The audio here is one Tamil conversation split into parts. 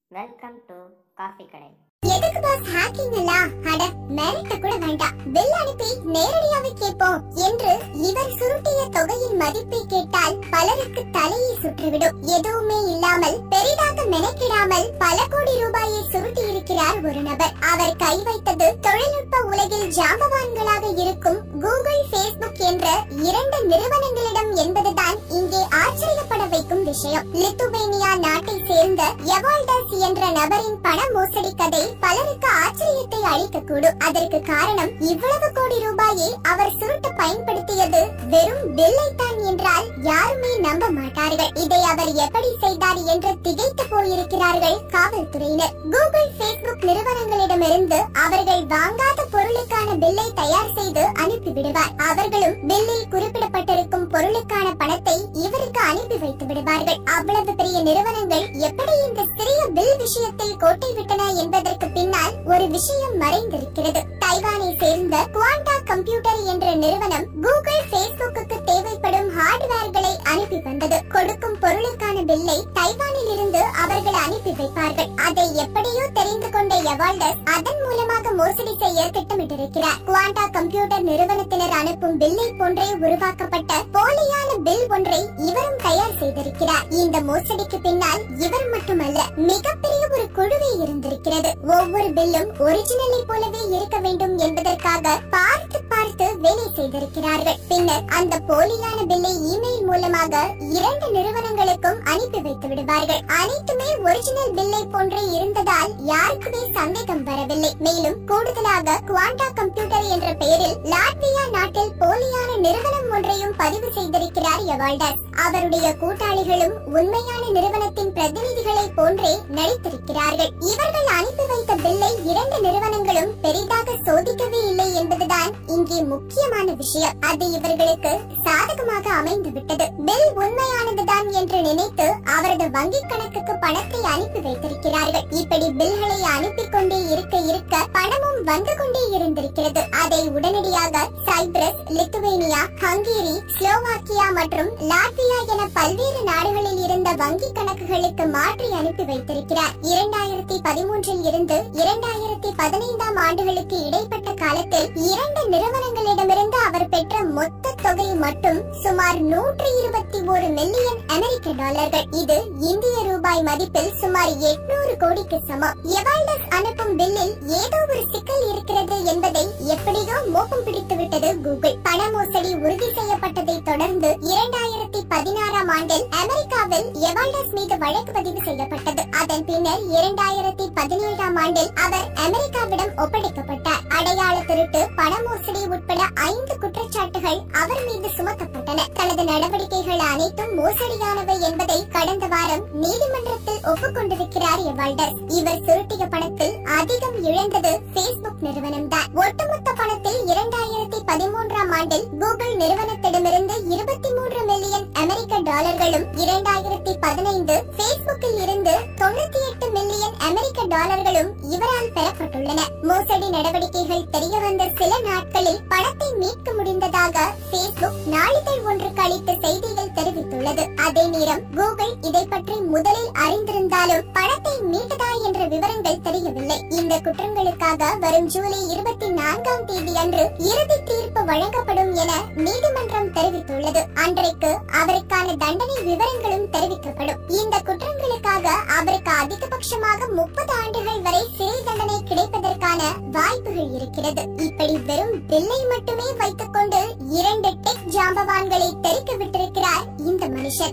வெல்கம் டு காஃபி கடை எதுக்கு பாஸ் ஹேக்கிங் எல்லாம் அட மிரட்ட கூட வேண்டாம் பில் அனுப்பி நேரடியாவே கேட்போம் என்று இவர் சுருட்டிய தொகையின் மதிப்பை கேட்டால் பலருக்கு தலையை சுற்றிவிடும் எதுவுமே இல்லாமல் பெரிதாக மெனக்கிடாமல் பல கோடி ரூபாயை சுருட்டி இருக்கிறார் ஒரு நபர் அவர் கை வைத்தது தொழில்நுட்ப உலகில் ஜாம்பவான்களாக இருக்கும் கூகுள் ஃபேஸ்புக் என்ற இரண்டு நிறுவனங்களிடம் என்பதுதான் இங்கே ஆச்சரியப்பட வைக்கும் விஷயம் லித்துவேனியா நாட்டை சேர்ந்த எவால்டஸ் என்ற நபரின் பண மோசடி கதை பலருக்கு ஆச்சரியத்தை அளிக்கக்கூடும் அதற்கு காரணம் இவ்வளவு கோடி ரூபாயை அவர் சுருட்ட பயன்படுத்தியது வெறும் பில்லை தான் என்றால் யாருமே நம்ப மாட்டார்கள் இதை அவர் எப்படி செய்தார் என்று திகைத்து போயிருக்கிறார்கள் காவல்துறையினர் கூகுள் ஃபேஸ்புக் நிறுவனங்களிடமிருந்து அவர்கள் வாங்காத பொருளுக்கான பில்லை தயார் செய்து அனுப்பிவிடுவார் அவர்களும் பில்லில் குறிப்பிடப்பட்டிருக்கும் பொருளுக்கான பணத்தை இவருக்கு அனுப்பி வைத்து விடுவார்கள் அவ்வளவு பெரிய நிறுவனங்கள் எப்படி இந்த சிறிய பில் விஷயத்தில் கோட்டை விட்டன என்பதற்கு பின்னால் ஒரு விஷயம் மறைந்திருக்கிறது தைவானை சேர்ந்த குவாண்டா கம்ப்யூட்டர் என்ற நிறுவனம் கூகுள் ஃபேஸ்புக்கு தேவைப்படும் ஹார்ட்வேர்களை அனுப்பி வந்தது கொடுக்கும் பொருளுக்கான பில்லை தைவானில் இருந்து அவர்கள் அனுப்பி வைப்பார்கள் அதை எப்படியோ தெரிந்து கொண்ட எவால்டஸ் அதன் மூலமாக மோசடி செய்ய திட்டமிட்டிருக்கிறார் குவாண்டா கம்ப்யூட்டர் நிறுவனத்தினர் அனுப்பும் பில்லை போன்றே உருவாக்கப்பட்ட போலியான பில் ஒன்றை இவரும் தயார் செய்திருக்கிறார் இந்த மோசடிக்கு பின்னால் இவர் மட்டுமல்ல மிகப்பெரிய ஒரு குழுவே இருந்திருக்கிறது ஒவ்வொரு பில்லும் ஒரிஜினலை போலவே இருக்க வேண்டும் என்பதற்காக பார்த்து பார்த்து வேலை செய்திருக்கிறார்கள் பின்னர் அந்த போலியான பில்லை இமெயில் மூலமாக இரண்டு நிறுவனங்களுக்கும் அனுப்பி வைத்து விடுவார்கள் அனைத்துமே ஒரிஜினல் பில்லை போன்றே இருந்ததால் யாருக்குமே சந்தேகம் வரவில்லை மேலும் கூடுதலாக குவாண்டா கம்ப்யூட்டர் என்ற பெயரில் லாட்வியா நாட்டில் போலியான நிறுவனம் ஒன்றையும் பதிவு செய்திருக்கிறார் எவால்டஸ் அவருடைய கூட்டாளிகளும் உண்மையான நிறுவனத்தின் பிரதிநிதிகளை போன்றே நடித்திருக்கிறார்கள் இவர்கள் அனுப்பி வைத்த பில்லை இரண்டு நிறுவனங்களும் பெரிதாக சோதிக்கவே இல்லை என்பதுதான் இங்கே முக்கியமான விஷயம் அது இவர்களுக்கு சாதகமாக அமைந்து விட்டது பில் உண்மையானதுதான் என்று நினைத்து அவரது வங்கி கணக்குக்கு பணத்தை அனுப்பி வைத்திருக்கிறார்கள் இப்படி பில்களை அனுப்பி கொண்டே இருக்க இருக்க பணமும் வந்து கொண்டே இருந்திருக்கிறது அதை உடனடியாக சைப்ரஸ் லித்துவேனியா ஹங்கேரி ஸ்லோவாக்கியா மற்றும் லாட்வியா என பல்வேறு நாடுகளில் இருந்த வங்கி கணக்குகளுக்கு மாற்றி அனுப்பி வைத்திருக்கிறார் இரண்டாயிரத்தி பதிமூன்றில் இருந்து இரண்டாயிரத்தி பதினைந்தாம் ஆண்டுகளுக்கு இடைப்பட்ட காலத்தில் இரண்டு நிறுவனங்களிடமிருந்து அவர் பெற்ற மொத்த தொகை மட்டும் சுமார் நூற்றி இருபத்தி ஒரு மில்லியன் அமெரிக்க டாலர்கள் இது இந்திய ரூபாய் மதிப்பில் சுமார் எட்நூறு கோடிக்கு சமம் எவால்டஸ் அனுப்பும் பில்லில் ஏதோ ஒரு சிக்கல் இருக்கிறது என்பதை எப்படியோ மோப்பம் பிடித்து விட்டது கூகுள் பண மோசடி உறுதி செய்யப்பட்டதை தொடர்ந்து இரண்டாயிரத்தி பதினாறாம் ஆண்டில் அமெரிக்காவில் எவால்டஸ் மீது வழக்கு பதிவு செய்யப்பட்டது அதன் பின்னர் இரண்டாயிரத்தி பதினேழாம் ஆண்டில் அவர் அமெரிக்காவிடம் ஒப்படைக்கப்பட்டார் அடையாள திருட்டு பண மோசடி உட்பட ஐந்து குற்றச்சாட்டுகள் அவர் மீது சுமத்தப்பட்டன தனது நடவடிக்கைகள் அனைத்தும் மோசடியானவை என்பதை கடந்த வாரம் நீதிமன்றத்தில் ஒப்புக்கொண்டிருக்கிறார் எவால்டஸ் இவர் சுருட்டிய பணத்தில் அதிகம் இழந்தது பேஸ்புக் நிறுவனம் தான் ஒட்டுமொத்த பணத்தில் இரண்டாயிரத்தி பதிமூன்றாம் ஆண்டில் கூகுள் நிறுவனத்திடமிருந்து இருபத்தி மூன்று மில்லியன் அமெரிக்க டாலர்களும் இரண்டாயிரத்தி பதினைந்து பேஸ்புக்கில் இருந்து தொண்ணூத்தி எட்டு மில்லியன் அமெரிக்க டாலர்களும் இவரால் பெறப்பட்டுள்ளன மோசடி நடவடிக்கைகள் தெரிய வந்த சில நாட்களில் பணத்தை மீட்க முடிந்ததாக பேஸ்புக் நாளிதழ் ஒன்றுக்கு அளித்த செய்திகள் தெரிவித்துள்ளது அதே நேரம் கூகுள் இதை பற்றி முதலில் அறிந்திருந்தாலும் பணத்தை மீட்டதா என்ற விவரங்கள் தெரியவில்லை இந்த குற்றங்களுக்காக வரும் ஜூலை இருபத்தி நான்காம் தேதி அன்று இறுதி தீர்ப்பு வழங்கப்படும் என நீதிமன்றம் தெரிவித்துள்ளது அன்றைக்கு அவருக்கான தண்டனை விவரங்களும் தெரிவிக்கப்படும் இந்த குற்றங்களுக்காக அவருக்கு அதிகபட்சமாக முப்பது ஆண்டுகள் வரை சிறை தண்டனை கிடைப்பதற்கான வாய்ப்புகள் இருக்கிறது இப்படி வெறும் பில்லை மட்டுமே வைத்துக்கொண்டு இரண்டு டெக் ஜாம்பவான்களை தெரிக்க விட்டிருக்கிறார் இந்த மனுஷன்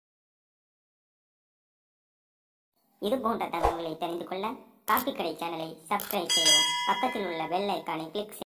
இது போன்ற தகவல்களை தெரிந்து கொள்ள காஃபி கடை சேனலை சப்ஸ்கிரைப் செய்யவும் பக்கத்தில் உள்ள பெல் ஐக்கானை கிளிக்